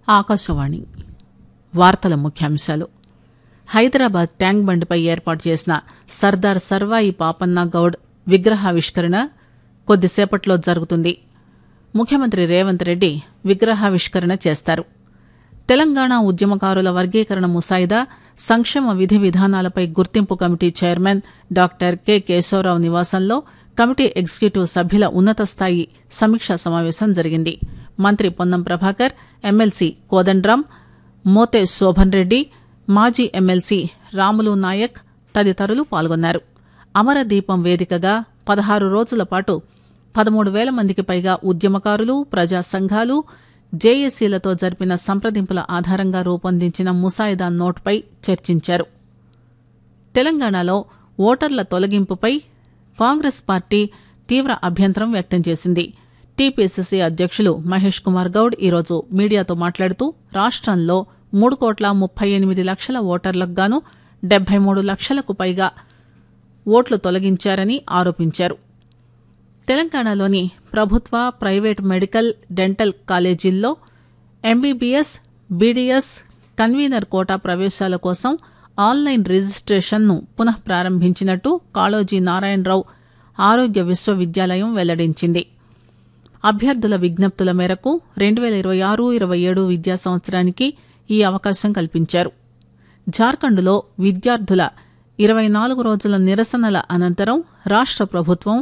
ఆకాశవాణి వార్తల ముఖ్యాంశాలు హైదరాబాద్ ట్యాంక్ బండ్పై ఏర్పాటు చేసిన సర్దార్ సర్వాయి పాపన్న గౌడ్ విగ్రహావిష్కరణ కొద్దిసేపట్లో జరుగుతుంది ముఖ్యమంత్రి రేవంత్ రెడ్డి విగ్రహావిష్కరణ చేస్తారు తెలంగాణ ఉద్యమకారుల వర్గీకరణ ముసాయిదా సంక్షేమ విధి విధానాలపై గుర్తింపు committee chairman doctor K Keshava Rao నివాసంలో కమిటీ ఎగ్జిక్యూటివ్ సభ్యుల ఉన్నత స్థాయి సమీక్షా సమావేశం జరిగింది మంత్రి పొన్నం ప్రభాకర్ ఎమ్మెల్సీ కోదండ్రాం మోతే శోభన్ రెడ్డి మాజీ ఎమ్మెల్సీ రాములు నాయక్ తదితరులు పాల్గొన్నారు అమరదీపం వేదికగా పదహారు రోజుల పాటు పదమూడు వేల మందికి పైగా ఉద్యమకారులు ప్రజా సంఘాలు జేఏసీలతో జరిపిన సంప్రదింపుల ఆధారంగా రూపొందించిన ముసాయిదా నోట్పై చర్చించారు తెలంగాణలో ఓటర్ల తొలగింపుపై కాంగ్రెస్ పార్టీ తీవ్ర అభ్యంతరం వ్యక్తం చేసింది టీపీసీసీ అధ్యక్షులు మహేష్ కుమార్ గౌడ్ ఈరోజు మీడియాతో మాట్లాడుతూ రాష్టంలో మూడు కోట్ల ముప్పై ఎనిమిది లక్షల ఓటర్లకు గాను డెబ్బై మూడు లక్షలకు పైగా ఓట్లు తొలగించారని ఆరోపించారు తెలంగాణలోని ప్రభుత్వ ప్రైవేట్ మెడికల్ డెంటల్ కాలేజీల్లో ఎంబీబీఎస్ బీడీఎస్ కన్వీనర్ కోటా ప్రవేశాల కోసం ఆన్లైన్ రిజిస్ట్రేషన్ను పునః ప్రారంభించినట్టు కాళోజీ నారాయణరావు ఆరోగ్య విశ్వవిద్యాలయం వెల్లడించింది అభ్యర్థుల విజ్ఞప్తుల మేరకు రెండు వేల ఇరవై ఆరు ఇరవై ఏడు విద్యా సంవత్సరానికి ఈ అవకాశం కల్పించారు జార్ఖండ్లో విద్యార్థుల ఇరవై నాలుగు రోజుల నిరసనల అనంతరం రాష్ట్ర ప్రభుత్వం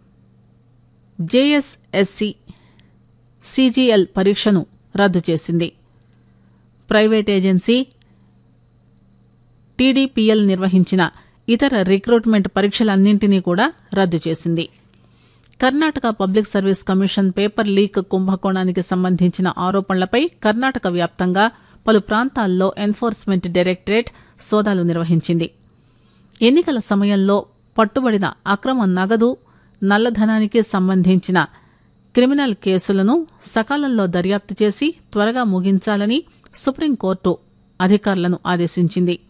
జేఎస్ఎస్సి సీజీఎల్ పరీక్షను రద్దు చేసింది ప్రైవేట్ ఏజెన్సీ టీడీపీఎల్ నిర్వహించిన ఇతర రిక్రూట్మెంట్ పరీక్షలన్నింటినీ కూడా రద్దు చేసింది Karnataka public service commission paper leak కుంభకోణానికి సంబంధించిన ఆరోపణలపై కర్ణాటక వ్యాప్తంగా పలు ప్రాంతాల్లో ఎన్ఫోర్స్మెంట్ డైరెక్టరేట్ సోదాలు నిర్వహించింది ఎన్నికల సమయంలో పట్టుబడిన అక్రమ నగదు నల్లధనానికి సంబంధించిన క్రిమినల్ కేసులను సకాలంలో దర్యాప్తు చేసి త్వరగా ముగించాలని సుప్రీంకోర్టు అధికారులను ఆదేశించింది